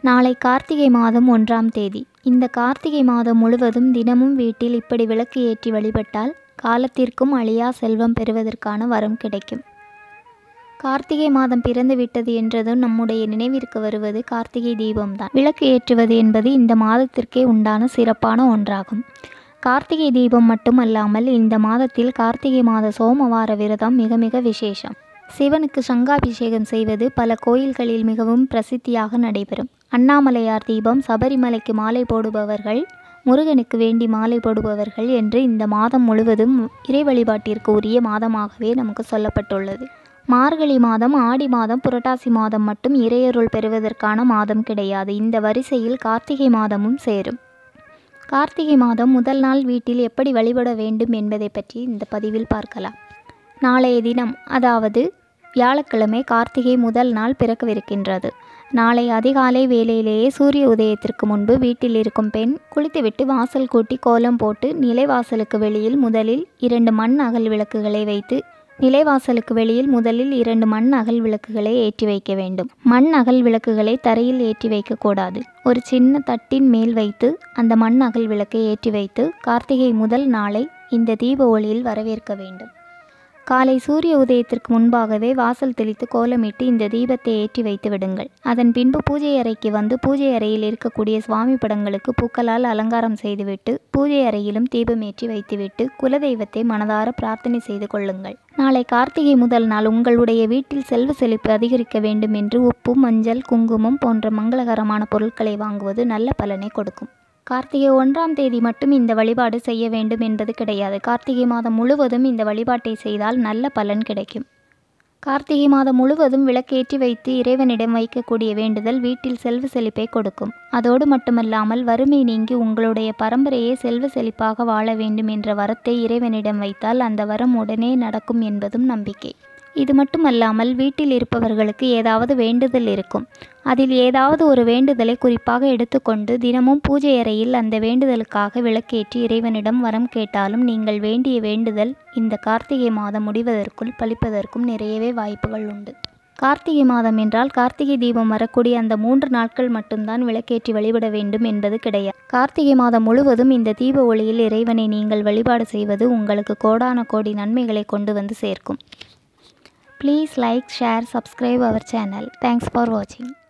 நாளை கார்த்திகை மாதம் ஒன்றாம் தேதி இந்த கார்த்திகை மாதம் முழுவதும் தினமும் வீட்டில் இப்படி விளக்கு ஏற்றி வழிபட்டால் காலத்திற்கும் அழியா செல்வம் பெறுவதற்கான வரம் கிடைக்கும் கார்த்திகை மாதம் பிறந்து விட்டது என்றதும் நம்முடைய நினைவிற்கு வருவது கார்த்திகை தீபம்தான் விளக்கு ஏற்றுவது என்பது இந்த மாதத்திற்கே உண்டான சிறப்பான ஒன்றாகும் கார்த்திகை தீபம் மட்டுமல்லாமல் இந்த மாதத்தில் கார்த்திகை மாத சோமவார விரதம் மிக மிக விசேஷம் சிவனுக்கு சங்காபிஷேகம் செய்வது பல கோயில்களில் மிகவும் பிரசித்தியாக நடைபெறும் அண்ணாமலையார் தீபம் சபரிமலைக்கு மாலை போடுபவர்கள் முருகனுக்கு வேண்டி மாலை போடுபவர்கள் என்று இந்த மாதம் முழுவதும் இறை வழிபாட்டிற்கு உரிய மாதமாகவே நமக்கு சொல்லப்பட்டுள்ளது மார்கழி மாதம் ஆடி மாதம் புரட்டாசி மாதம் மட்டும் இறையருள் பெறுவதற்கான மாதம் கிடையாது இந்த வரிசையில் கார்த்திகை மாதமும் சேரும் கார்த்திகை மாதம் முதல் நாள் வீட்டில் எப்படி வழிபட வேண்டும் என்பதை பற்றி இந்த பதிவில் பார்க்கலாம் நாளைய தினம் அதாவது வியாழக்கிழமை கார்த்திகை முதல் நாள் பிறக்கவிருக்கின்றது நாளை அதிகாலை வேளையிலேயே சூரிய உதயத்திற்கு முன்பு வீட்டில் இருக்கும் பெண் குளித்துவிட்டு வாசல் கூட்டி கோலம் போட்டு நிலைவாசலுக்கு வெளியில் முதலில் இரண்டு மண் அகல் விளக்குகளை வைத்து நிலைவாசலுக்கு வெளியில் முதலில் இரண்டு மண் அகல் விளக்குகளை ஏற்றி வைக்க வேண்டும் மண் அகல் விளக்குகளை தரையில் ஏற்றி வைக்கக்கூடாது ஒரு சின்ன தட்டின் மேல் வைத்து அந்த மண் அகல் விளக்கை ஏற்றி வைத்து கார்த்திகை முதல் நாளை இந்த தீப ஒளியில் வரவேற்க வேண்டும் காலை சூரிய உதயத்திற்கு முன்பாகவே வாசல் தெளித்து கோலமிட்டு இந்த தீபத்தை ஏற்றி வைத்து விடுங்கள் அதன் பின்பு பூஜை அறைக்கு வந்து பூஜை அறையில் இருக்கக்கூடிய சுவாமி படங்களுக்கு பூக்களால் அலங்காரம் செய்துவிட்டு பூஜை அறையிலும் தீபம் ஏற்றி வைத்துவிட்டு குலதெய்வத்தை மனதார பிரார்த்தனை செய்து கொள்ளுங்கள் நாளை கார்த்திகை முதல் நாள் உங்களுடைய வீட்டில் செல்வ செழிப்பு அதிகரிக்க வேண்டும் என்று உப்பு மஞ்சள் குங்குமம் போன்ற மங்களகரமான பொருட்களை வாங்குவது நல்ல பலனை கொடுக்கும் கார்த்திகை ஒன்றாம் தேதி மட்டும் இந்த வழிபாடு செய்ய வேண்டும் என்பது கிடையாது கார்த்திகை மாதம் முழுவதும் இந்த வழிபாட்டை செய்தால் நல்ல பலன் கிடைக்கும் கார்த்திகை மாதம் முழுவதும் விளக்கேற்றி வைத்து இறைவனிடம் வைக்கக்கூடிய வேண்டுதல் வீட்டில் செல்வ செழிப்பை கொடுக்கும் அதோடு மட்டுமல்லாமல் வறுமை நீங்கி உங்களுடைய பரம்பரையே செல்வ செழிப்பாக வாழ வேண்டும் என்ற வரத்தை இறைவனிடம் வைத்தால் அந்த வரம் உடனே நடக்கும் என்பதும் நம்பிக்கை இது மட்டுமல்லாமல் வீட்டில் இருப்பவர்களுக்கு ஏதாவது வேண்டுதல் இருக்கும் அதில் ஏதாவது ஒரு வேண்டுதலை குறிப்பாக எடுத்துக்கொண்டு தினமும் பூஜை அறையில் அந்த வேண்டுதலுக்காக விளக்கேற்றி இறைவனிடம் வரம் கேட்டாலும் நீங்கள் வேண்டிய வேண்டுதல் இந்த கார்த்திகை மாதம் முடிவதற்குள் பலிப்பதற்கும் நிறையவே வாய்ப்புகள் உண்டு கார்த்திகை மாதம் என்றால் கார்த்திகை தீபம் வரக்கூடிய அந்த மூன்று நாட்கள் மட்டும்தான் விளக்கேற்றி வழிபட வேண்டும் என்பது கிடையாது கார்த்திகை மாதம் முழுவதும் இந்த தீப ஒளியில் இறைவனை நீங்கள் வழிபாடு செய்வது உங்களுக்கு கோடான கோடி நன்மைகளை கொண்டு வந்து சேர்க்கும் Please like, share, subscribe our channel. Thanks for watching.